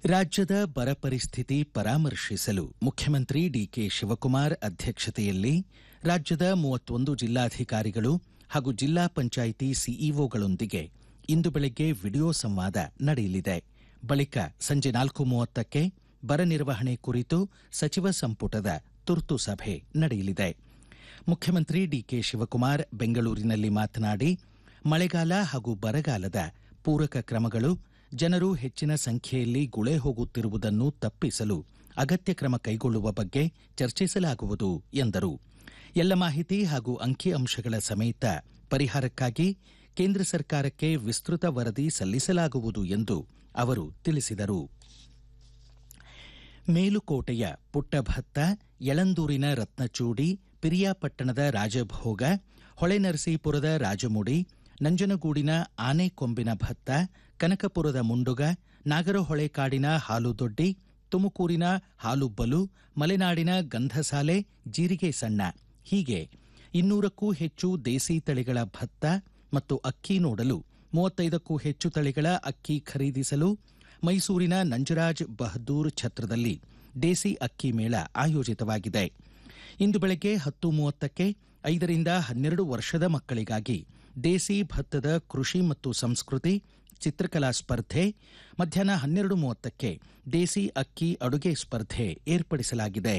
ರಾಜ್ಯದ ಬರ ಪರಿಸ್ಥಿತಿ ಪರಾಮರ್ಶಿಸಲು ಮುಖ್ಯಮಂತ್ರಿ ಡಿಕೆ ಶಿವಕುಮಾರ್ ಅಧ್ಯಕ್ಷತೆಯಲ್ಲಿ ರಾಜ್ಯದ ಮೂವತ್ತೊಂದು ಜಿಲ್ಲಾಧಿಕಾರಿಗಳು ಹಾಗೂ ಜಿಲ್ಲಾ ಪಂಚಾಯಿತಿ ಸಿಇಒಗಳೊಂದಿಗೆ ಇಂದು ಬೆಳಗ್ಗೆ ವಿಡಿಯೋ ಸಂವಾದ ನಡೆಯಲಿದೆ ಬಳಿಕ ಸಂಜೆ ನಾಲ್ಕು ಮೂವತ್ತಕ್ಕೆ ಬರ ನಿರ್ವಹಣೆ ಕುರಿತು ಸಚಿವ ಸಂಪುಟದ ತುರ್ತು ಸಭೆ ನಡೆಯಲಿದೆ ಮುಖ್ಯಮಂತ್ರಿ ಡಿಕೆ ಶಿವಕುಮಾರ್ ಬೆಂಗಳೂರಿನಲ್ಲಿ ಮಾತನಾಡಿ ಮಳೆಗಾಲ ಹಾಗೂ ಬರಗಾಲದ ಪೂರಕ ಕ್ರಮಗಳು ಜನರು ಹೆಚ್ಚಿನ ಸಂಖ್ಯೆಯಲ್ಲಿ ಗುಳೆ ಹೋಗುತ್ತಿರುವುದನ್ನು ತಪ್ಪಿಸಲು ಅಗತ್ಯ ಕ್ರಮ ಕೈಗೊಳ್ಳುವ ಬಗ್ಗೆ ಚರ್ಚಿಸಲಾಗುವುದು ಎಂದರು ಎಲ್ಲ ಮಾಹಿತಿ ಹಾಗೂ ಅಂಕಿಅಂಶಗಳ ಸಮೇತ ಪರಿಹಾರಕ್ಕಾಗಿ ಕೇಂದ್ರ ಸರ್ಕಾರಕ್ಕೆ ವಿಸ್ತೃತ ವರದಿ ಸಲ್ಲಿಸಲಾಗುವುದು ಎಂದು ಅವರು ತಿಳಿಸಿದರು ಮೇಲುಕೋಟೆಯ ಪುಟ್ಟಭತ್ತ ಯಳಂದೂರಿನ ರತ್ನಚೂಡಿ ಪಿರಿಯಾಪಟ್ಟಣದ ರಾಜಭೋಗ ಹೊಳೆನರಸೀಪುರದ ರಾಜಮುಡಿ ನಂಜನಗೂಡಿನ ಆನೆಕೊಂಬಿನ ಭತ್ತ ಕನಕಪುರದ ಮುಂಡುಗ ನಾಗರಹೊಳೆ ಕಾಡಿನ ಹಾಲುದೊಡ್ಡಿ ತುಮಕೂರಿನ ಹಾಲುಬ್ಬಲು ಮಲೆನಾಡಿನ ಗಂಧಸಾಲೆ ಜೀರಿಗೆ ಸಣ್ಣ ಹೀಗೆ ಇನ್ನೂರಕ್ಕೂ ಹೆಚ್ಚು ದೇಸಿ ತಳಿಗಳ ಭತ್ತ ಮತ್ತು ಅಕ್ಕಿ ನೋಡಲು ಮೂವತ್ತೈದಕ್ಕೂ ಹೆಚ್ಚು ತಳಿಗಳ ಅಕ್ಕಿ ಖರೀದಿಸಲು ಮೈಸೂರಿನ ನಂಜರಾಜ್ ಬಹದ್ದೂರ್ ಛತ್ರದಲ್ಲಿ ದೇಸಿ ಅಕ್ಕಿ ಮೇಳ ಆಯೋಜಿತವಾಗಿದೆ ಇಂದು ಬೆಳಗ್ಗೆ ಹತ್ತು ಮೂವತ್ತಕ್ಕೆ ಐದರಿಂದ ಹನ್ನೆರಡು ವರ್ಷದ ಮಕ್ಕಳಿಗಾಗಿ ದೇಸಿ ಭತ್ತದ ಕೃಷಿ ಮತ್ತು ಸಂಸ್ಕೃತಿ ಚಿತ್ರಕಲಾ ಸ್ಪರ್ಧೆ ಮಧ್ಯಾಹ್ನ ಹನ್ನೆರಡು ಮೂವತ್ತಕ್ಕೆ ದೇಸಿ ಅಕ್ಕಿ ಅಡುಗೆ ಸ್ಪರ್ಧೆ ಏರ್ಪಡಿಸಲಾಗಿದೆ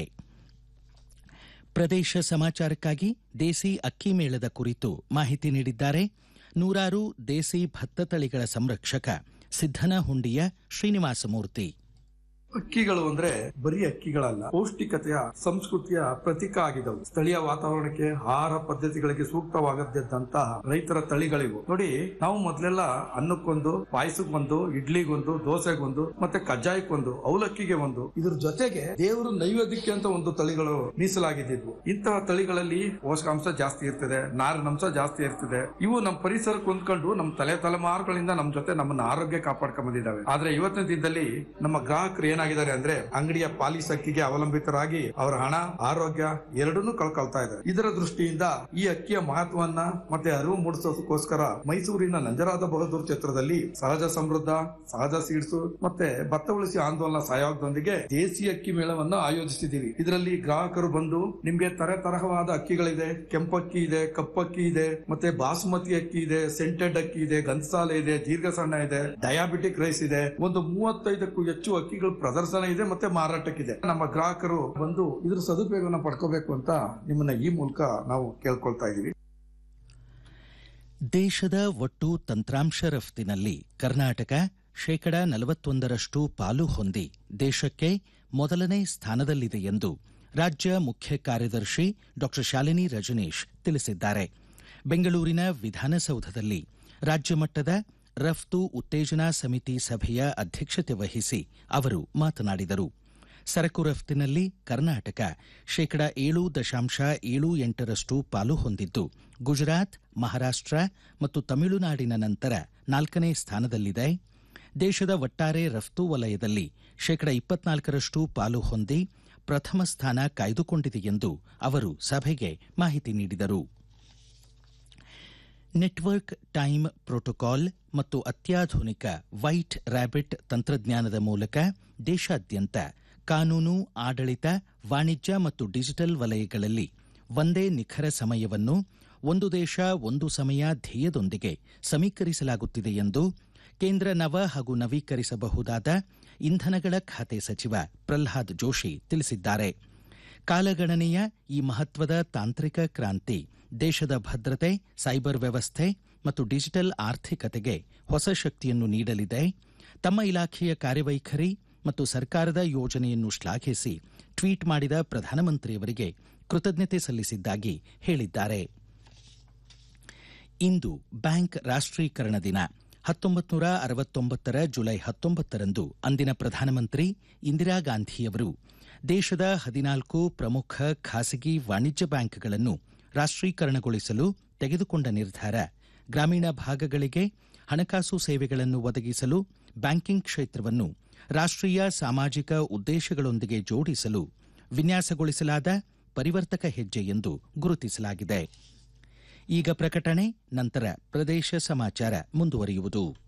ಪ್ರದೇಶ ಸಮಾಚಾರಕ್ಕಾಗಿ ದೇಸಿ ಅಕ್ಕಿ ಮೇಳದ ಕುರಿತು ಮಾಹಿತಿ ನೀಡಿದ್ದಾರೆ ನೂರಾರು ದೇಸಿ ಭತ್ತ ತಳಿಗಳ ಸಂರಕ್ಷಕ ಸಿದ್ದನಹುಂಡಿಯ ಶ್ರೀನಿವಾಸಮೂರ್ತಿ ಅಕ್ಕಿಗಳು ಅಂದ್ರೆ ಬರೀ ಅಕ್ಕಿಗಳಲ್ಲ ಪೌಷ್ಟಿಕತೆಯ ಸಂಸ್ಕೃತಿಯ ಪ್ರತೀಕ ಆಗಿದವು ಸ್ಥಳೀಯ ವಾತಾವರಣಕ್ಕೆ ಆಹಾರ ಪದ್ಧತಿಗಳಿಗೆ ಸೂಕ್ತವಾಗದ್ದಂತಹ ರೈತರ ತಳಿಗಳಿವು ನೋಡಿ ನಾವು ಮೊದಲೆಲ್ಲ ಅನ್ನಕ್ಕೊಂದು ಪಾಯಸಕ್ಕೊಂದು ಇಡ್ಲಿಗೊಂದು ದೋಸೆಗೊಂದು ಮತ್ತೆ ಕಜ್ಜಾಯಕ್ಕೊಂದು ಅವಲಕ್ಕಿಗೆ ಒಂದು ಇದ್ರ ಜೊತೆಗೆ ದೇವರು ನೈವೇದ್ಯಕ್ಕೆ ಅಂತ ಒಂದು ತಳಿಗಳು ಮೀಸಲಾಗಿದ್ವು ಇಂತಹ ತಳಿಗಳಲ್ಲಿ ಪೋಷಕಾಂಶ ಜಾಸ್ತಿ ಇರ್ತದೆ ನಾರಿನಂಶ ಜಾಸ್ತಿ ಇರ್ತದೆ ಇವು ನಮ್ಮ ಪರಿಸರಕ್ಕೆ ಹೊಂದ್ಕೊಂಡು ನಮ್ಮ ತಲೆ ತಲೆಮಾರುಗಳಿಂದ ನಮ್ಮ ಜೊತೆ ನಮ್ಮನ್ನ ಆರೋಗ್ಯ ಕಾಪಾಡ್ಕೊಂಡ್ ಬಂದಿದ್ದಾವೆ ಆದ್ರೆ ಇವತ್ತಿನ ದಿನದಲ್ಲಿ ನಮ್ಮ ಗ್ರಾಹಕರು ಏನಾಗಿದ್ದಾರೆ ಅಂದ್ರೆ ಅಂಗಡಿಯ ಪಾಲಿಸ್ ಅಕ್ಕಿಗೆ ಅವಲಂಬಿತರಾಗಿ ಅವರ ಹಣ ಆರೋಗ್ಯ ಎರಡನ್ನೂ ಕಳ್ಕೊಳ್ತಾ ಇದ್ದಾರೆ ಇದರ ದೃಷ್ಟಿಯಿಂದ ಈ ಅಕ್ಕಿಯ ಮಹತ್ವವನ್ನ ಮತ್ತೆ ಅರಿವು ಮೂಡಿಸೋದಕ್ಕೋಸ್ಕರ ಮೈಸೂರಿನ ನಂಜರಾದ ಬಹದ್ದೂರ್ ಕ್ಷೇತ್ರದಲ್ಲಿ ಸಹಜ ಸಮೃದ್ಧ ಸಹಜ ಸೀಡ್ಸು ಮತ್ತೆ ಭತ್ತ ಉಳಿಸಿ ಆಂದೋಲನ ಸಹಯೋಗದೊಂದಿಗೆ ದೇಸಿ ಅಕ್ಕಿ ಮೇಳವನ್ನು ಆಯೋಜಿಸಿದ್ದೀವಿ ಇದರಲ್ಲಿ ಗ್ರಾಹಕರು ಬಂದು ನಿಮ್ಗೆ ತರ ತರಹವಾದ ಅಕ್ಕಿಗಳಿದೆ ಕೆಂಪಕ್ಕಿ ಇದೆ ಕಪ್ಪಕ್ಕಿ ಇದೆ ಮತ್ತೆ ಬಾಸುಮತಿ ಅಕ್ಕಿ ಇದೆ ಸೆಂಟೆಡ್ ಅಕ್ಕಿ ಇದೆ ಗಂಧಸಾಲೆ ಇದೆ ದೀರ್ಘ ಸಣ್ಣ ಇದೆ ಡಯಾಬಿಟಿಕ್ ರೈಸ್ ಇದೆ ಒಂದು ಮೂವತ್ತೈದಕ್ಕೂ ಹೆಚ್ಚು ಅಕ್ಕಿಗಳು ಪ್ರದರ್ಶನ ಇದೆ ಮತ್ತೆ ಮಾರಾಟಕ್ಕಿದೆ ನಮ್ಮ ಗ್ರಾಹಕರು ಬಂದು ಇದ್ರ ಸದುಪಯೋಗವನ್ನು ಪಡ್ಕೋಬೇಕು ಅಂತ ನಿಮ್ಮನ್ನ ಈ ಮೂಲಕ ನಾವು ಕೇಳ್ಕೊಳ್ತಾ ಇದೀವಿ ದೇಶದ ಒಟ್ಟು ತಂತ್ರಾಂಶ ರಫ್ತಿನಲ್ಲಿ ಕರ್ನಾಟಕ ಶೇಕಡ ನಲವತ್ತೊಂದರಷ್ಟು ಪಾಲು ಹೊಂದಿ ದೇಶಕ್ಕೆ ಮೊದಲನೇ ಸ್ಥಾನದಲ್ಲಿದೆ ಎಂದು ರಾಜ್ಯ ಮುಖ್ಯ ಕಾರ್ಯದರ್ಶಿ ಡಾ ಶಾಲಿನಿ ರಜನೀಶ್ ತಿಳಿಸಿದ್ದಾರೆ ಬೆಂಗಳೂರಿನ ವಿಧಾನಸೌಧದಲ್ಲಿ ರಾಜ್ಯ ಮಟ್ಟದ ರಫ್ತು ಉತ್ತೇಜನಾ ಸಮಿತಿ ಸಭೆಯ ಅಧ್ಯಕ್ಷತೆ ವಹಿಸಿ ಅವರು ಮಾತನಾಡಿದರು ಸರಕು ರಫ್ತಿನಲ್ಲಿ ಕರ್ನಾಟಕ ಶೇಕಡ ಏಳು ದಶಾಂಶ ಏಳು ಎಂಟರಷ್ಟು ಪಾಲು ಹೊಂದಿದ್ದು ಗುಜರಾತ್ ಮಹಾರಾಷ್ಟ್ರ ಮತ್ತು ತಮಿಳುನಾಡಿನ ನಂತರ ನಾಲ್ಕನೇ ಸ್ಥಾನದಲ್ಲಿದೆ ದೇಶದ ಒಟ್ಟಾರೆ ರಫ್ತು ವಲಯದಲ್ಲಿ ಶೇಕಡ ಇಪ್ಪತ್ನಾಲ್ಕರಷ್ಟು ಪಾಲು ಹೊಂದಿ ಪ್ರಥಮ ಸ್ಥಾನ ಕಾಯ್ದುಕೊಂಡಿದೆ ಎಂದು ಅವರು ಸಭೆಗೆ ಮಾಹಿತಿ ನೀಡಿದರು ನೆಟ್ವರ್ಕ್ ಟೈಮ್ ಪ್ರೋಟೋಕಾಲ್ ಮತ್ತು ಅತ್ಯಾಧುನಿಕ ವೈಟ್ ರ್ಯಾಬಿಟ್ ತಂತ್ರಜ್ಞಾನದ ಮೂಲಕ ದೇಶಾದ್ಯಂತ ಕಾನೂನು ಆಡಳಿತ ವಾಣಿಜ್ಯ ಮತ್ತು ಡಿಜಿಟಲ್ ವಲಯಗಳಲ್ಲಿ ಒಂದೇ ನಿಖರ ಸಮಯವನ್ನು ಒಂದು ದೇಶ ಒಂದು ಸಮಯ ಧ್ಯೇಯದೊಂದಿಗೆ ಸಮೀಕರಿಸಲಾಗುತ್ತಿದೆ ಎಂದು ಕೇಂದ್ರ ನವ ಹಾಗೂ ನವೀಕರಿಸಬಹುದಾದ ಇಂಧನಗಳ ಖಾತೆ ಸಚಿವ ಪ್ರಲ್ಹಾದ್ ಜೋಶಿ ತಿಳಿಸಿದ್ದಾರೆ ಕಾಲಗಣನೆಯ ಈ ಮಹತ್ವದ ತಾಂತ್ರಿಕ ಕ್ರಾಂತಿ ದೇಶದ ಭದ್ರತೆ ಸೈಬರ್ ವ್ಯವಸ್ಥೆ ಮತ್ತು ಡಿಜಿಟಲ್ ಆರ್ಥಿಕತೆಗೆ ಹೊಸ ಶಕ್ತಿಯನ್ನು ನೀಡಲಿದೆ ತಮ್ಮ ಇಲಾಖೆಯ ಕಾರ್ಯವೈಖರಿ ಮತ್ತು ಸರ್ಕಾರದ ಯೋಜನೆಯನ್ನು ಶ್ಲಾಘಿಸಿ ಟ್ವೀಟ್ ಮಾಡಿದ ಪ್ರಧಾನಮಂತ್ರಿಯವರಿಗೆ ಕೃತಜ್ಞತೆ ಸಲ್ಲಿಸಿದ್ದಾಗಿ ಹೇಳಿದ್ದಾರೆ ಇಂದು ಬ್ಯಾಂಕ್ ರಾಷ್ಟ್ರೀಕರಣ ದಿನ ಹತ್ತೊಂಬತ್ತು ನೂರ ಅರವತ್ತೊಂಬತ್ತರ ಜುಲೈ ಹತ್ತೊಂಬತ್ತರಂದು ಅಂದಿನ ಪ್ರಧಾನಮಂತ್ರಿ ಇಂದಿರಾ ಗಾಂಧಿಯವರು ದೇಶದ ಹದಿನಾಲ್ಕು ಪ್ರಮುಖ ಖಾಸಗಿ ವಾಣಿಜ್ಯ ಬ್ಯಾಂಕ್ಗಳನ್ನು ರಾಷ್ಟ್ರೀಕರಣಗೊಳಿಸಲು ತೆಗೆದುಕೊಂಡ ನಿರ್ಧಾರ ಗ್ರಾಮೀಣ ಭಾಗಗಳಿಗೆ ಹಣಕಾಸು ಸೇವೆಗಳನ್ನು ಒದಗಿಸಲು ಬ್ಯಾಂಕಿಂಗ್ ಕ್ಷೇತ್ರವನ್ನು ರಾಷ್ಟ್ರೀಯ ಸಾಮಾಜಿಕ ಉದ್ದೇಶಗಳೊಂದಿಗೆ ಜೋಡಿಸಲು ವಿನ್ಯಾಸಗೊಳಿಸಲಾದ ಪರಿವರ್ತಕ ಹೆಜ್ಜೆ ಎಂದು ಗುರುತಿಸಲಾಗಿದೆ ಈಗ ಪ್ರಕಟಣೆ ನಂತರ ಪ್ರದೇಶ ಸಮಾಚಾರ ಮುಂದುವರಿಯುವುದು